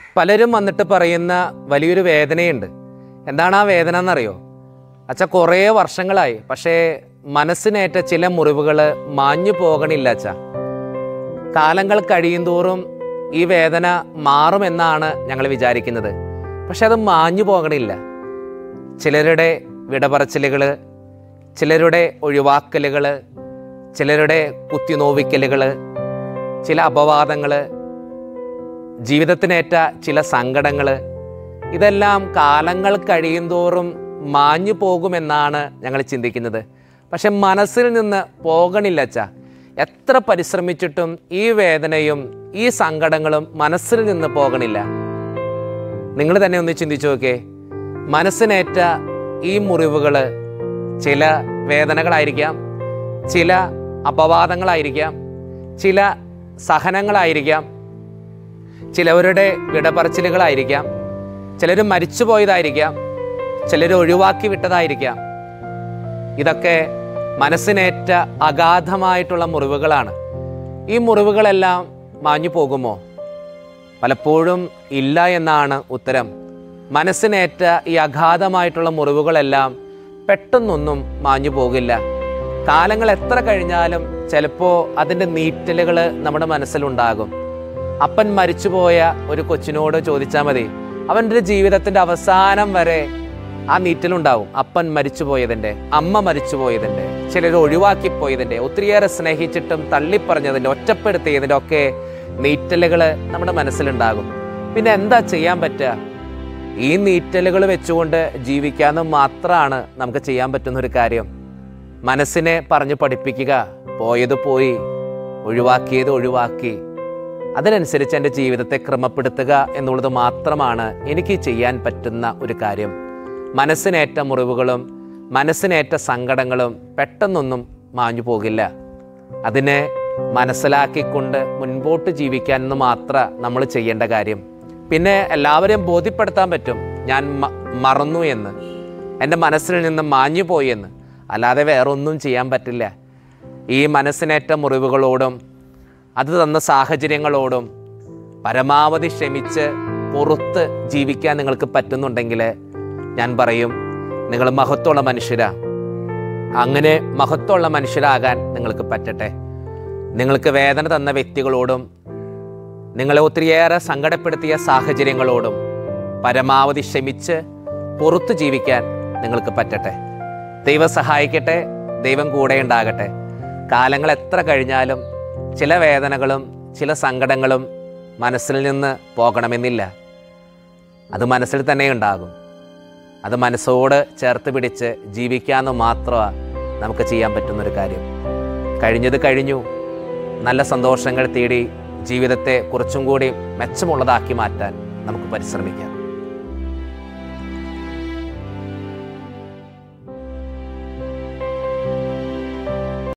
പലരും വന്നിട്ട് പറയുന്ന വലിയൊരു വേദനയുണ്ട് എന്താണ് ആ വേദന എന്നറിയോ അച്ഛ കുറേ വർഷങ്ങളായി പക്ഷേ മനസ്സിനേറ്റ ചില മുറിവുകൾ മാഞ്ഞു പോകണില്ല അച്ഛ കാലങ്ങൾ കഴിയും തോറും ഈ വേദന മാറുമെന്നാണ് ഞങ്ങൾ വിചാരിക്കുന്നത് പക്ഷെ അത് മാഞ്ഞു പോകണില്ല ചിലരുടെ വിടപറച്ചിലുകൾ ചിലരുടെ ഒഴിവാക്കലുകൾ ചിലരുടെ കുത്തിനോവിക്കലുകൾ ചില അപവാദങ്ങൾ ജീവിതത്തിനേറ്റ ചില സങ്കടങ്ങൾ ഇതെല്ലാം കാലങ്ങൾ കഴിയുന്തോറും മാഞ്ഞു പോകുമെന്നാണ് ഞങ്ങൾ ചിന്തിക്കുന്നത് പക്ഷെ മനസ്സിൽ നിന്ന് പോകണില്ല അച്ഛ എത്ര പരിശ്രമിച്ചിട്ടും ഈ വേദനയും ഈ സങ്കടങ്ങളും മനസ്സിൽ നിന്ന് പോകണില്ല നിങ്ങൾ തന്നെ ഒന്ന് ചിന്തിച്ചു നോക്കേ മനസ്സിനേറ്റ ഈ മുറിവുകൾ ചില വേദനകളായിരിക്കാം ചില അപവാദങ്ങളായിരിക്കാം ചില സഹനങ്ങളായിരിക്കാം ചിലവരുടെ വിടപറച്ചിലുകളായിരിക്കാം ചിലർ മരിച്ചു പോയതായിരിക്കാം ചിലർ ഒഴിവാക്കി വിട്ടതായിരിക്കാം ഇതൊക്കെ മനസ്സിനേറ്റ അഗാധമായിട്ടുള്ള മുറിവുകളാണ് ഈ മുറിവുകളെല്ലാം മാഞ്ഞു പോകുമോ പലപ്പോഴും ഇല്ല എന്നാണ് ഉത്തരം മനസ്സിനേറ്റ ഈ അഗാധമായിട്ടുള്ള മുറിവുകളെല്ലാം പെട്ടെന്നൊന്നും മാഞ്ഞു പോകില്ല കാലങ്ങൾ എത്ര കഴിഞ്ഞാലും ചിലപ്പോൾ അതിൻ്റെ നീറ്റലുകൾ നമ്മുടെ മനസ്സിലുണ്ടാകും അപ്പൻ മരിച്ചുപോയ ഒരു കൊച്ചിനോട് ചോദിച്ചാൽ മതി അവൻ്റെ ജീവിതത്തിൻ്റെ അവസാനം വരെ ആ നീറ്റലുണ്ടാവും അപ്പൻ മരിച്ചുപോയതിൻ്റെ അമ്മ മരിച്ചുപോയതിൻ്റെ ചിലർ ഒഴിവാക്കിപ്പോയതിൻ്റെ ഒത്തിരിയേറെ സ്നേഹിച്ചിട്ടും തള്ളിപ്പറഞ്ഞതിൻ്റെ ഒറ്റപ്പെടുത്തിയതിൻ്റെ ഒക്കെ നീറ്റലുകൾ നമ്മുടെ മനസ്സിലുണ്ടാകും പിന്നെ എന്താ ചെയ്യാൻ പറ്റുക ഈ നീറ്റലുകൾ വെച്ചുകൊണ്ട് ജീവിക്കാമെന്ന് മാത്രമാണ് നമുക്ക് ചെയ്യാൻ പറ്റുന്ന ഒരു കാര്യം മനസ്സിനെ പറഞ്ഞു പഠിപ്പിക്കുക പോയത് പോയി ഒഴിവാക്കിയത് ഒഴിവാക്കി അതിനനുസരിച്ച് എൻ്റെ ജീവിതത്തെ ക്രമപ്പെടുത്തുക എന്നുള്ളത് മാത്രമാണ് എനിക്ക് ചെയ്യാൻ പറ്റുന്ന ഒരു കാര്യം മനസ്സിനേറ്റ മുറിവുകളും മനസ്സിനേറ്റ സങ്കടങ്ങളും പെട്ടെന്നൊന്നും മാഞ്ഞു പോകില്ല അതിനെ മനസ്സിലാക്കിക്കൊണ്ട് മുൻപോട്ട് ജീവിക്കാൻ എന്ന് മാത്രം നമ്മൾ ചെയ്യേണ്ട കാര്യം പിന്നെ എല്ലാവരെയും ബോധ്യപ്പെടുത്താൻ പറ്റും ഞാൻ മ- മറന്നു എന്ന് എൻ്റെ മനസ്സിൽ നിന്ന് മാഞ്ഞു പോയി എന്ന് അല്ലാതെ വേറെ ഒന്നും ചെയ്യാൻ പറ്റില്ല ഈ മനസ്സിനേറ്റ മുറിവുകളോടും അത് തന്ന സാഹചര്യങ്ങളോടും പരമാവധി ക്ഷമിച്ച് പുറത്ത് ജീവിക്കാൻ നിങ്ങൾക്ക് പറ്റുന്നുണ്ടെങ്കിൽ ഞാൻ പറയും നിങ്ങൾ മഹത്വമുള്ള മനുഷ്യരാ അങ്ങനെ മഹത്വമുള്ള മനുഷ്യരാകാൻ നിങ്ങൾക്ക് പറ്റട്ടെ നിങ്ങൾക്ക് വേദന തന്ന വ്യക്തികളോടും നിങ്ങളെ ഒത്തിരിയേറെ സങ്കടപ്പെടുത്തിയ സാഹചര്യങ്ങളോടും പരമാവധി ക്ഷമിച്ച് പുറത്തു ജീവിക്കാൻ നിങ്ങൾക്ക് പറ്റട്ടെ ദൈവം സഹായിക്കട്ടെ ദൈവം കൂടെ ഉണ്ടാകട്ടെ കാലങ്ങൾ എത്ര കഴിഞ്ഞാലും ചില വേദനകളും ചില സങ്കടങ്ങളും മനസ്സിൽ നിന്ന് പോകണമെന്നില്ല അത് മനസ്സിൽ തന്നെ ഉണ്ടാകും അത് മനസ്സോട് ചേർത്ത് പിടിച്ച് ജീവിക്കാമെന്ന് മാത്രമാണ് നമുക്ക് ചെയ്യാൻ പറ്റുന്നൊരു കാര്യം കഴിഞ്ഞത് കഴിഞ്ഞു നല്ല സന്തോഷങ്ങൾ തേടി ജീവിതത്തെ കുറച്ചും കൂടി മെച്ചമുള്ളതാക്കി മാറ്റാൻ നമുക്ക് പരിശ്രമിക്കാം